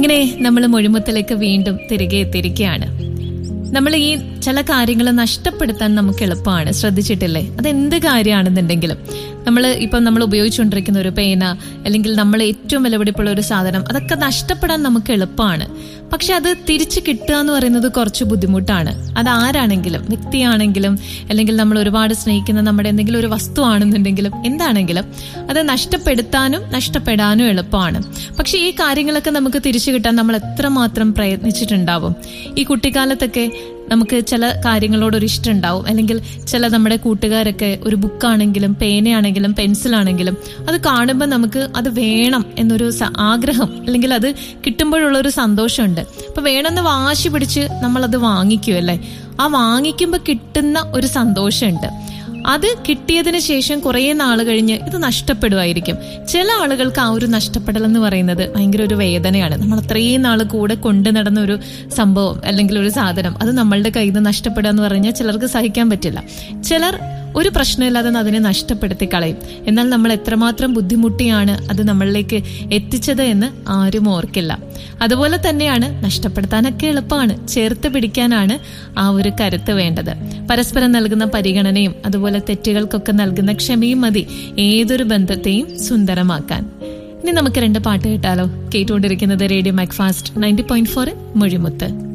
അങ്ങനെ നമ്മൾ മൊഴിമുത്തിലേക്ക് വീണ്ടും തിരികെ എത്തിയിരിക്കുകയാണ് നമ്മൾ ഈ ചില കാര്യങ്ങൾ നഷ്ടപ്പെടുത്താൻ നമുക്ക് എളുപ്പമാണ് ശ്രദ്ധിച്ചിട്ടില്ലേ അതെന്ത് കാര്യമാണെന്നുണ്ടെങ്കിലും നമ്മൾ ഇപ്പം നമ്മൾ ഉപയോഗിച്ചുകൊണ്ടിരിക്കുന്ന ഒരു പേന അല്ലെങ്കിൽ നമ്മൾ ഏറ്റവും വിലപിടിപ്പുള്ള ഒരു സാധനം അതൊക്കെ നഷ്ടപ്പെടാൻ നമുക്ക് എളുപ്പമാണ് പക്ഷെ അത് തിരിച്ചു കിട്ടുക എന്ന് പറയുന്നത് കുറച്ച് ബുദ്ധിമുട്ടാണ് അത് ആരാണെങ്കിലും വ്യക്തിയാണെങ്കിലും അല്ലെങ്കിൽ നമ്മൾ ഒരുപാട് സ്നേഹിക്കുന്ന നമ്മുടെ എന്തെങ്കിലും ഒരു വസ്തു ആണെന്നുണ്ടെങ്കിലും എന്താണെങ്കിലും അത് നഷ്ടപ്പെടുത്താനും നഷ്ടപ്പെടാനും എളുപ്പമാണ് പക്ഷെ ഈ കാര്യങ്ങളൊക്കെ നമുക്ക് തിരിച്ചു കിട്ടാൻ നമ്മൾ എത്രമാത്രം പ്രയത്നിച്ചിട്ടുണ്ടാവും ഈ കുട്ടിക്കാലത്തൊക്കെ നമുക്ക് ചില കാര്യങ്ങളോട് ഒരു ഇഷ്ടം ഉണ്ടാവും അല്ലെങ്കിൽ ചില നമ്മുടെ കൂട്ടുകാരൊക്കെ ഒരു ബുക്കാണെങ്കിലും പേനയാണെങ്കിലും പെൻസിലാണെങ്കിലും അത് കാണുമ്പോൾ നമുക്ക് അത് വേണം എന്നൊരു സ- ആഗ്രഹം അല്ലെങ്കിൽ അത് കിട്ടുമ്പോഴുള്ള ഒരു സന്തോഷമുണ്ട് അപ്പൊ വേണമെന്ന് വാശി പിടിച്ച് നമ്മളത് വാങ്ങിക്കും അല്ലേ ആ വാങ്ങിക്കുമ്പോൾ കിട്ടുന്ന ഒരു സന്തോഷമുണ്ട് അത് കിട്ടിയതിന് ശേഷം കുറേ നാൾ കഴിഞ്ഞ് ഇത് നഷ്ടപ്പെടുമായിരിക്കും ചില ആളുകൾക്ക് ആ ഒരു നഷ്ടപ്പെടൽ എന്ന് പറയുന്നത് ഭയങ്കര ഒരു വേദനയാണ് നമ്മൾ അത്രയും നാൾ കൂടെ കൊണ്ടു നടന്ന ഒരു സംഭവം അല്ലെങ്കിൽ ഒരു സാധനം അത് നമ്മളുടെ കയ്യിൽ നിന്ന് നഷ്ടപ്പെടുക എന്ന് പറഞ്ഞാൽ ചിലർക്ക് സഹിക്കാൻ പറ്റില്ല ചിലർ ഒരു പ്രശ്നമില്ലാതെ അതിനെ നഷ്ടപ്പെടുത്തി കളയും എന്നാൽ നമ്മൾ എത്രമാത്രം ബുദ്ധിമുട്ടിയാണ് അത് നമ്മളിലേക്ക് എത്തിച്ചത് എന്ന് ആരും ഓർക്കില്ല അതുപോലെ തന്നെയാണ് നഷ്ടപ്പെടുത്താനൊക്കെ എളുപ്പമാണ് ചേർത്ത് പിടിക്കാനാണ് ആ ഒരു കരുത്ത് വേണ്ടത് പരസ്പരം നൽകുന്ന പരിഗണനയും അതുപോലെ തെറ്റുകൾക്കൊക്കെ നൽകുന്ന ക്ഷമയും മതി ഏതൊരു ബന്ധത്തെയും സുന്ദരമാക്കാൻ ഇനി നമുക്ക് രണ്ട് പാട്ട് കേട്ടാലോ കേട്ടുകൊണ്ടിരിക്കുന്നത് radio Macfast ninety point four മൊഴിമുത്ത്